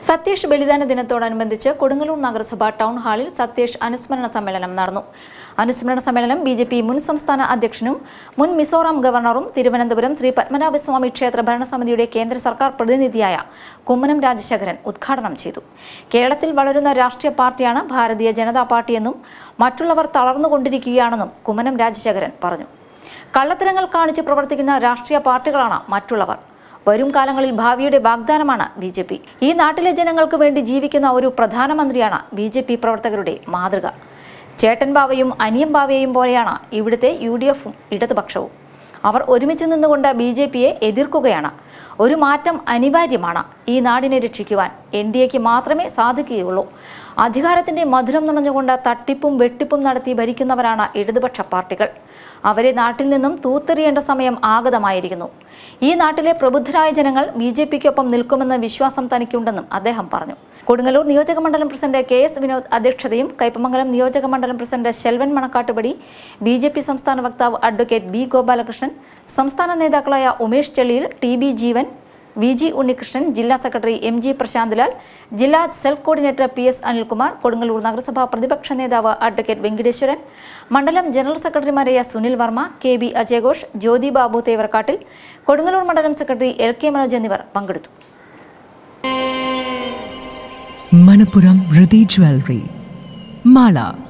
സതീഷ് ബലിദാന ദിനത്തോടനുബന്ധിച്ച് കൊടുങ്ങല്ലൂർ നഗരസഭ ടൗൺ ഹാളിൽ സതീഷ് അനുസ്മരണ സമ്മേളനം നടന്നു അനുസ്മരണ സമ്മേളനം ബി ജെ പി മുൻ സംസ്ഥാന അധ്യക്ഷനും മുൻ മിസോറാം ഗവർണറും തിരുവനന്തപുരം ശ്രീ പത്മനാഭസ്വാമി ക്ഷേത്ര ഭരണസമിതിയുടെ കേന്ദ്ര സർക്കാർ പ്രതിനിധിയായ കുമ്മനം രാജശേഖരൻ ഉദ്ഘാടനം ചെയ്തു കേരളത്തിൽ വളരുന്ന രാഷ്ട്രീയ പാർട്ടിയാണ് ഭാരതീയ ജനതാ പാർട്ടിയെന്നും മറ്റുള്ളവർ തളർന്നുകൊണ്ടിരിക്കുകയാണെന്നും കുമ്മനം രാജശേഖരൻ പറഞ്ഞു കള്ളത്തരങ്ങൾ കാണിച്ച് പ്രവർത്തിക്കുന്ന രാഷ്ട്രീയ പാർട്ടികളാണ് മറ്റുള്ളവർ വരും കാലങ്ങളിൽ ഭാവിയുടെ വാഗ്ദാനമാണ് ബി ജെ പി ഈ നാട്ടിലെ ജനങ്ങൾക്ക് വേണ്ടി ജീവിക്കുന്ന ഒരു പ്രധാനമന്ത്രിയാണ് ബി ജെ പി പ്രവർത്തകരുടെ മാതൃക ചേട്ടൻ ബാവയും അനിയൻ ബാവയും പോലെയാണ് ഇവിടുത്തെ യു ഡി എഫും ഇടതുപക്ഷവും അവർ ഒരുമിച്ച് നിന്നുകൊണ്ട് ബി ജെ പിയെ എതിർക്കുകയാണ് ഒരു മാറ്റം അനിവാര്യമാണ് ഈ നാടിനെ രക്ഷിക്കുവാൻ എൻ ഡി എക്ക് മാത്രമേ സാധിക്കുകയുള്ളൂ അധികാരത്തിന്റെ മധുരം നുണഞ്ഞുകൊണ്ട് തട്ടിപ്പും വെട്ടിപ്പും നടത്തി ഭരിക്കുന്നവരാണ് ഇടതുപക്ഷ പാർട്ടികൾ അവരെ നാട്ടിൽ നിന്നും തൂത്തെറിയേണ്ട സമയം ആഗതമായിരിക്കുന്നു ഈ നാട്ടിലെ പ്രബുദ്ധരായ ജനങ്ങൾ ബി ജെ പിക്കൊപ്പം നിൽക്കുമെന്ന വിശ്വാസം തനിക്കുണ്ടെന്നും അദ്ദേഹം പറഞ്ഞു കൊടുങ്ങല്ലൂർ നിയോജക മണ്ഡലം പ്രസിഡന്റ് കെ എസ് വിനോദ് അധ്യക്ഷതയും കയ്പമംഗലം നിയോജക മണ്ഡലം president Selvan Manakkattupadi B J P സംസ്ഥാന വക്താവ് അഡ്വക്കേറ്റ് ബി ഗോപാലകൃഷ്ണൻ സംസ്ഥാന നേതാക്കളായ Umesh Chelliyil T B Jeevan V G Unnikrishnan ജില്ലാ സെക്രട്ടറി എം ജി പ്രശാന്ത്ലാൽ ജില്ലാ cell coordinator P S Anilkumar Kodungallur നഗരസഭാ പ്രതിപക്ഷ നേതാവ് അഡ്വക്കേറ്റ് വെങ്കിടേശ്വരൻ മണ്ഡലം ജനറൽ സെക്രട്ടറിമാരായ സുനിൽ വർമ്മ കെ ബി അജയഘോഷ് ജ്യോതി ബാബു തേവർക്കാട്ടിൽ കൊടുങ്ങല്ലൂർ മണ്ഡലം സെക്രട്ടറി എൽ കെ മനോജ് എന്നിവർ പങ്കെടുത്തു Manapuram Riddhi Jewelry. Mala